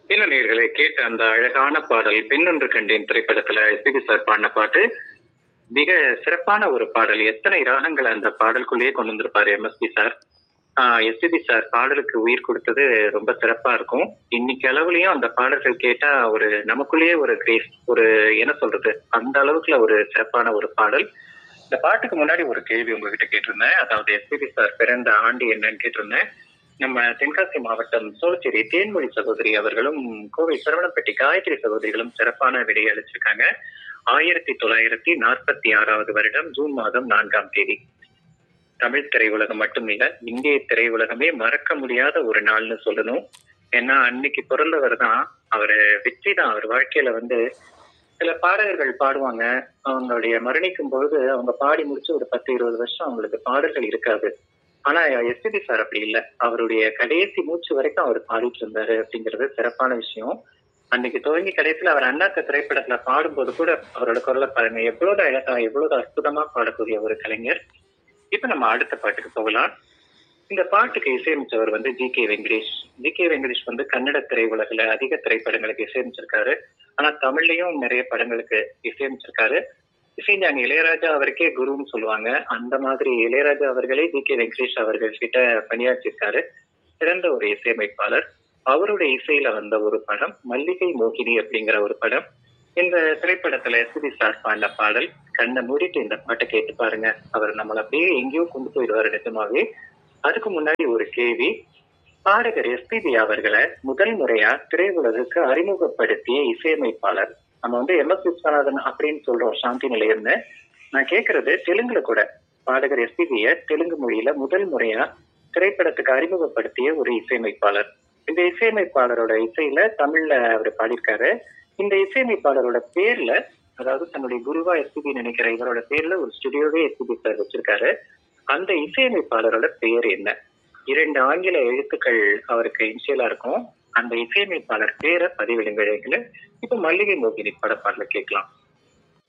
என்ன நேர்களை கேட்ட அந்த அழகான பாடல் பெண்ணொன்று கண்டேன் திரைப்படத்துல எஸ்பிபி சார் பாடின பாட்டு மிக சிறப்பான ஒரு பாடல் எத்தனை ராகங்களை அந்த பாடலுக்குள்ளேயே கொண்டு வந்திருப்பாரு எம்எஸ்பி சார் எஸ்பிபி சார் பாடலுக்கு உயிர் கொடுத்தது ரொம்ப சிறப்பா இருக்கும் இன்னைக்கு அளவுலயும் அந்த பாடல்கள் கேட்டா ஒரு நமக்குள்ளேயே ஒரு கிரேஸ் ஒரு என்ன சொல்றது அந்த அளவுக்குள்ள ஒரு சிறப்பான ஒரு பாடல் இந்த பாட்டுக்கு முன்னாடி ஒரு கேள்வி உங்ககிட்ட கேட்டிருந்தேன் அதாவது எஸ்பிபி சார் பிறந்த ஆண்டு என்னன்னு கேட்டிருந்தேன் நம்ம தென்காசி மாவட்டம் சோழச்சேரி தேன்மொழி சகோதரி அவர்களும் கோவை சரவணப்பட்டி காயத்ரி சகோதரிகளும் சிறப்பான விடையை அளிச்சிருக்காங்க ஆயிரத்தி தொள்ளாயிரத்தி நாற்பத்தி ஆறாவது வருடம் ஜூன் மாதம் நான்காம் தேதி தமிழ் திரையுலகம் மட்டுமில்ல இந்திய திரையுலகமே மறக்க முடியாத ஒரு நாள்னு சொல்லணும் ஏன்னா அன்னைக்கு பிறந்தவர் தான் அவர் வெற்றி தான் அவர் வாழ்க்கையில வந்து சில பாடகர்கள் பாடுவாங்க அவங்களுடைய மரணிக்கும் பொழுது அவங்க பாடி முடிச்சு ஒரு பத்து இருபது வருஷம் அவங்களுக்கு பாடல்கள் இருக்காது ஆனா எஸ்பிபி சார் அப்படி இல்லை அவருடைய கடைசி மூச்சு வரைக்கும் அவர் பாடிட்டு இருந்தாரு அப்படிங்கிறது சிறப்பான விஷயம் அன்னைக்கு துவங்கி கடைசியில் அவர் அண்ணாத்த திரைப்படத்துல பாடும்போது கூட அவரோட குரலை பாருங்க எவ்வளவு அழகா எவ்வளவு அற்புதமா பாடக்கூடிய ஒரு கலைஞர் இப்ப நம்ம அடுத்த பாட்டுக்கு போகலாம் இந்த பாட்டுக்கு இசையமைச்சவர் வந்து G K Venkatesh G K Venkatesh வந்து கன்னட திரையுலகில் அதிக திரைப்படங்களுக்கு இசையமைச்சிருக்காரு ஆனா தமிழ்லயும் நிறைய படங்களுக்கு இசையமைச்சிருக்காரு இசைஞானி இளையராஜா அவருக்கே குருன்னு சொல்லுவாங்க அந்த மாதிரி இளையராஜா அவர்களே ஜி கே வெங்கடேஷ் அவர்கள் கிட்ட பணியாற்றிருக்காரு சிறந்த ஒரு இசையமைப்பாளர் அவருடைய இசையில வந்த ஒரு படம் மல்லிகை மோகினி அப்படிங்கிற ஒரு படம் இந்த திரைப்படத்துல எஸ்பி சார் பாடின பாடல் கண்ணை மூடிட்டு இந்த பாட்டை கேட்டு பாருங்க அவர் நம்மள அப்படியே எங்கேயோ கொண்டு போயிடுவாரு நிஜமாவே அதுக்கு முன்னாடி ஒரு கேள்வி பாடகர் எஸ்பிபி அவர்களை முதல் முறையா திரையுலகுக்கு அறிமுகப்படுத்திய இசையமைப்பாளர் நம்ம வந்து எம் எஸ் விஸ்வநாதன் அப்படின்னு சொல்றோம் சாந்தி நிலையம்னு நான் கேக்குறது தெலுங்குல கூட பாடகர் எஸ்பிபிய தெலுங்கு மொழியில முதல் முறையா திரைப்படத்துக்கு அறிமுகப்படுத்திய ஒரு இசையமைப்பாளர் இந்த இசையமைப்பாளரோட இசையில தமிழ்ல அவர் பாடியிருக்காரு இந்த இசையமைப்பாளரோட பேர்ல அதாவது தன்னுடைய குருவா எஸ்பிபி நினைக்கிற இவரோட பேர்ல ஒரு ஸ்டுடியோவே எஸ்பிபி சார் வச்சிருக்காரு அந்த இசையமைப்பாளரோட பேர் என்ன இரண்டு ஆங்கில எழுத்துக்கள் அவருக்கு இனிஷியலா இருக்கும் அந்த இசையமைப்பாளர் பேரை பதிவிடுங்க இப்ப மல்லிகை மோகினி படப்பாடல கேட்கலாம்